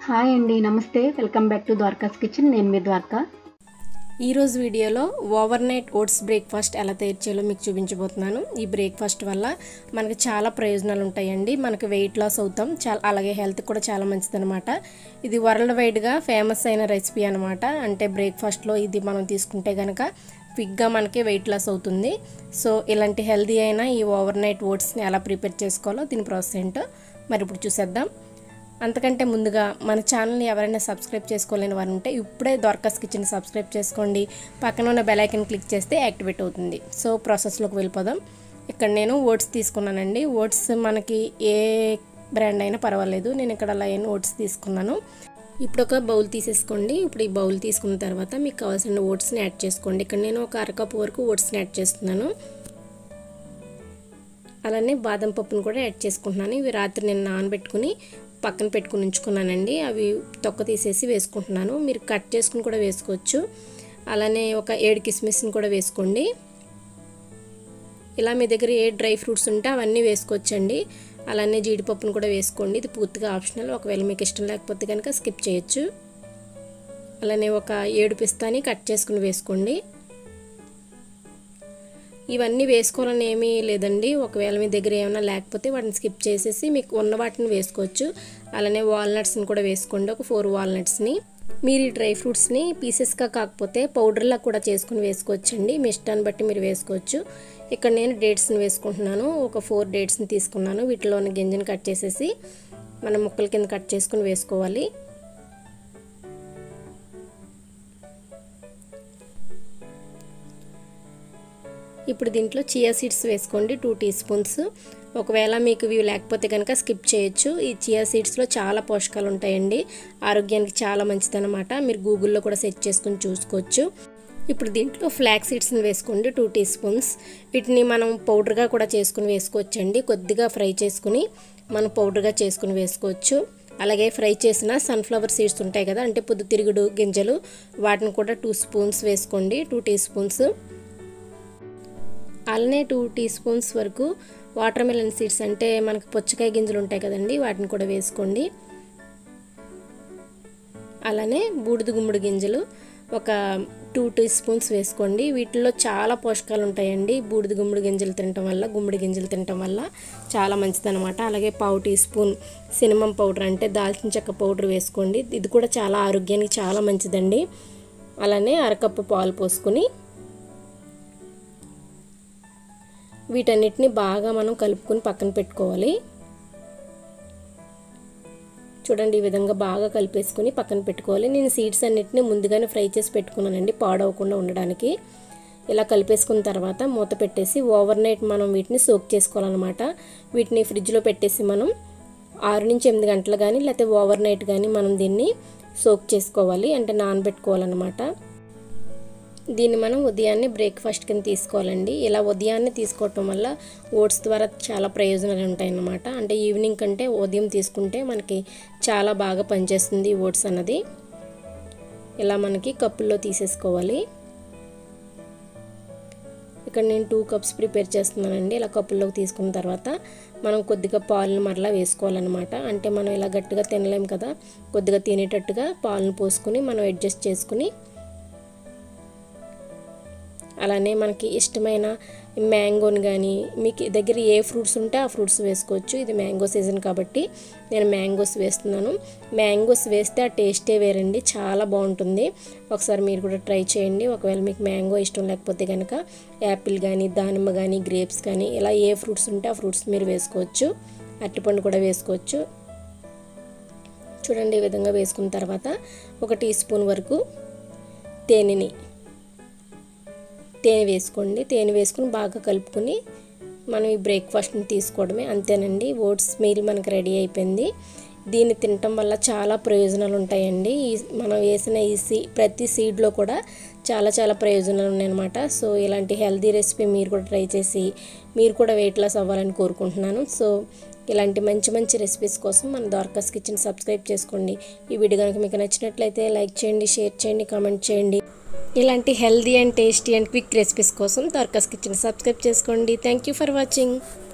hi అండి నమస్తే welcome back to Dwaraka's kitchen నేను మీ ద్వారకా ఈరోజు వీడియోలో ఓవర్ నైట్ ఓట్స్ బ్రేక్ఫాస్ట్ ఎలా తయారు చేయాలో మీకు చూపించబోతున్నాను ఈ బ్రేక్ఫాస్ట్ వల్ల మనకి చాలా ప్రయోజనాలు ఉంటాయండి మనకి వెయిట్ లాస్ అవుతాం చాలా అలాగే హెల్త్ కూడా చాలా మంచిదన్నమాట ఇది వరల్డ్ వైడ్గా ఫేమస్ అయిన రెసిపీ అనమాట అంటే బ్రేక్ఫాస్ట్లో ఇది మనం తీసుకుంటే కనుక క్విక్గా మనకి వెయిట్ లాస్ అవుతుంది సో ఇలాంటి హెల్తీ అయిన ఈ ఓవర్ నైట్ ఓట్స్ని ఎలా ప్రిపేర్ చేసుకోవాలో దీని ప్రాసెస్ ఏంటో మరి ఇప్పుడు చూసేద్దాం అంతకంటే ముందుగా మన ఛానల్ని ఎవరైనా సబ్స్క్రైబ్ చేసుకోలేని వారు ఉంటే ఇప్పుడే దొరకస్ కిచెన్ సబ్స్క్రైబ్ చేసుకోండి పక్కన ఉన్న బెల్ ఐకన్ క్లిక్ చేస్తే యాక్టివేట్ అవుతుంది సో ప్రాసెస్లోకి వెళ్ళిపోదాం ఇక్కడ నేను ఓట్స్ తీసుకున్నానండి ఓట్స్ మనకి ఏ బ్రాండ్ అయినా పర్వాలేదు నేను ఇక్కడ లయన్ ఓట్స్ తీసుకున్నాను ఇప్పుడు ఒక బౌల్ తీసేసుకోండి ఇప్పుడు ఈ బౌల్ తీసుకున్న తర్వాత మీకు కావాల్సిన ఓట్స్ని యాడ్ చేసుకోండి ఇక్కడ నేను ఒక అరకప్పు వరకు ఓట్స్ని యాడ్ చేస్తున్నాను అలానే బాదం పప్పును కూడా యాడ్ చేసుకుంటున్నాను ఇవి రాత్రి నేను నానబెట్టుకుని పక్కన పెట్టుకుని ఉంచుకున్నానండి అవి తొక్క తీసేసి వేసుకుంటున్నాను మీరు కట్ చేసుకుని కూడా వేసుకోవచ్చు అలానే ఒక ఏడు కిస్మిస్ని కూడా వేసుకోండి ఇలా మీ దగ్గర ఏ డ్రై ఫ్రూట్స్ ఉంటే అవన్నీ వేసుకోవచ్చండి అలానే జీడిపప్పును కూడా వేసుకోండి ఇది పూర్తిగా ఆప్షనల్ ఒకవేళ మీకు ఇష్టం లేకపోతే కనుక స్కిప్ చేయొచ్చు అలానే ఒక ఏడు పిస్తాని కట్ చేసుకుని వేసుకోండి ఇవన్నీ వేసుకోవాలని ఏమీ లేదండి ఒకవేళ మీ దగ్గర ఏమైనా లేకపోతే వాటిని స్కిప్ చేసేసి మీకు ఉన్న వాటిని వేసుకోవచ్చు అలానే వాల్నట్స్ని కూడా వేసుకోండి ఒక ఫోర్ వాల్నట్స్ని మీరు ఈ డ్రై ఫ్రూట్స్ని పీసెస్గా కాకపోతే పౌడర్లా కూడా చేసుకుని వేసుకోవచ్చండి మీ ఇష్టాన్ని బట్టి మీరు వేసుకోవచ్చు ఇక్కడ నేను డేట్స్ని వేసుకుంటున్నాను ఒక ఫోర్ డేట్స్ని తీసుకున్నాను వీటిలోని గింజని కట్ చేసేసి మనం ముక్కల కింద కట్ చేసుకుని వేసుకోవాలి ఇప్పుడు దీంట్లో చియా సీడ్స్ వేసుకోండి టూ టీ స్పూన్స్ ఒకవేళ మీకు ఇవి లేకపోతే కనుక స్కిప్ చేయొచ్చు ఈ చియా సీడ్స్లో చాలా పోషకాలు ఉంటాయండి ఆరోగ్యానికి చాలా మంచిదన్నమాట మీరు గూగుల్లో కూడా సెర్చ్ చేసుకుని చూసుకోవచ్చు ఇప్పుడు దీంట్లో ఫ్లాక్ సీడ్స్ని వేసుకోండి టూ టీ స్పూన్స్ వీటిని మనం పౌడర్గా కూడా చేసుకుని వేసుకోవచ్చండి కొద్దిగా ఫ్రై చేసుకుని మనం పౌడర్గా చేసుకుని వేసుకోవచ్చు అలాగే ఫ్రై చేసిన సన్ఫ్లవర్ సీడ్స్ ఉంటాయి కదా అంటే పొద్దుతిరుగుడు గింజలు వాటిని కూడా టూ స్పూన్స్ వేసుకోండి టూ టీ స్పూన్స్ అలానే టూ టీ స్పూన్స్ వరకు వాటర్ మెలన్ సీడ్స్ అంటే మనకు పుచ్చకాయ గింజలు ఉంటాయి కదండి వాటిని కూడా వేసుకోండి అలానే బూడిద గుమ్మడి గింజలు ఒక టూ టీ స్పూన్స్ వేసుకోండి వీటిల్లో చాలా పోషకాలు ఉంటాయండి బూడిద గుమ్మడి గింజలు తినటం వల్ల గుమ్మడి గింజలు తినటం వల్ల చాలా మంచిదన్నమాట అలాగే పావు టీ స్పూన్ సినిమం పౌడర్ అంటే దాల్చిన చెక్క పౌడర్ వేసుకోండి ఇది కూడా చాలా ఆరోగ్యానికి చాలా మంచిదండి అలానే అరకప్పు పాలు పోసుకొని వీటన్నిటిని బాగా మనం కలుపుకొని పక్కన పెట్టుకోవాలి చూడండి ఈ విధంగా బాగా కలిపేసుకొని పక్కన పెట్టుకోవాలి నేను సీడ్స్ అన్నిటిని ముందుగానే ఫ్రై చేసి పెట్టుకున్నానండి పాడవకుండా ఉండడానికి ఇలా కలిపేసుకున్న తర్వాత మూత పెట్టేసి ఓవర్ నైట్ మనం వీటిని సోక్ చేసుకోవాలన్నమాట వీటిని ఫ్రిడ్జ్లో పెట్టేసి మనం ఆరు నుంచి ఎనిమిది గంటలు కానీ లేకపోతే ఓవర్ నైట్ కానీ మనం దీన్ని సోక్ చేసుకోవాలి అంటే నానబెట్టుకోవాలన్నమాట దీన్ని మనం ఉదయాన్నే బ్రేక్ఫాస్ట్ కింద తీసుకోవాలండి ఇలా ఉదయాన్నే తీసుకోవటం వల్ల ఓట్స్ ద్వారా చాలా ప్రయోజనాలు ఉంటాయన్నమాట అంటే ఈవినింగ్ కంటే ఉదయం తీసుకుంటే మనకి చాలా బాగా పనిచేస్తుంది ఓట్స్ అన్నది ఇలా మనకి కప్పుల్లో తీసేసుకోవాలి ఇక్కడ నేను టూ కప్స్ ప్రిపేర్ చేస్తున్నానండి ఇలా కప్పుల్లోకి తీసుకున్న తర్వాత మనం కొద్దిగా పాలను మరలా వేసుకోవాలన్నమాట అంటే మనం ఇలా గట్టిగా తినలేం కదా కొద్దిగా తినేటట్టుగా పాలను పోసుకుని మనం అడ్జస్ట్ చేసుకుని అలానే మనకి ఇష్టమైన మ్యాంగోని కానీ మీకు దగ్గర ఏ ఫ్రూట్స్ ఉంటే ఆ ఫ్రూట్స్ వేసుకోవచ్చు ఇది మ్యాంగో సీజన్ కాబట్టి నేను మ్యాంగోస్ వేస్తున్నాను మ్యాంగోస్ వేస్తే ఆ టేస్టే వేరండి చాలా బాగుంటుంది ఒకసారి మీరు కూడా ట్రై చేయండి ఒకవేళ మీకు మ్యాంగో ఇష్టం లేకపోతే కనుక యాపిల్ కానీ దానిమ్మ కానీ గ్రేప్స్ కానీ ఇలా ఏ ఫ్రూట్స్ ఉంటే ఆ ఫ్రూట్స్ మీరు వేసుకోవచ్చు అరటిపండు కూడా వేసుకోవచ్చు చూడండి ఈ విధంగా వేసుకున్న తర్వాత ఒక టీ స్పూన్ వరకు తేనెని తేనె వేసుకోండి తేనె వేసుకుని బాగా కలుపుకొని మనం ఈ బ్రేక్ఫాస్ట్ని తీసుకోవడమే అంతేనండి ఓట్స్ మీల్ మనకు రెడీ అయిపోయింది దీన్ని తినటం వల్ల చాలా ప్రయోజనాలు ఉంటాయండి ఈ మనం వేసిన ఈ సీ ప్రతి సీడ్లో కూడా చాలా చాలా ప్రయోజనాలు ఉన్నాయన్నమాట సో ఇలాంటి హెల్తీ రెసిపీ మీరు కూడా ట్రై చేసి మీరు కూడా వెయిట్ లాస్ అవ్వాలని కోరుకుంటున్నాను సో ఇలాంటి మంచి మంచి రెసిపీస్ కోసం మన ద్వారకాస్ కిచెన్ సబ్స్క్రైబ్ చేసుకోండి ఈ వీడియో కనుక మీకు నచ్చినట్లయితే లైక్ చేయండి షేర్ చేయండి కామెంట్ చేయండి ఇలాంటి healthy and tasty and quick recipes కోసం దర్కాస్ కిచెన్ సబ్స్క్రైబ్ చేసుకోండి థ్యాంక్ యూ ఫర్ వాచింగ్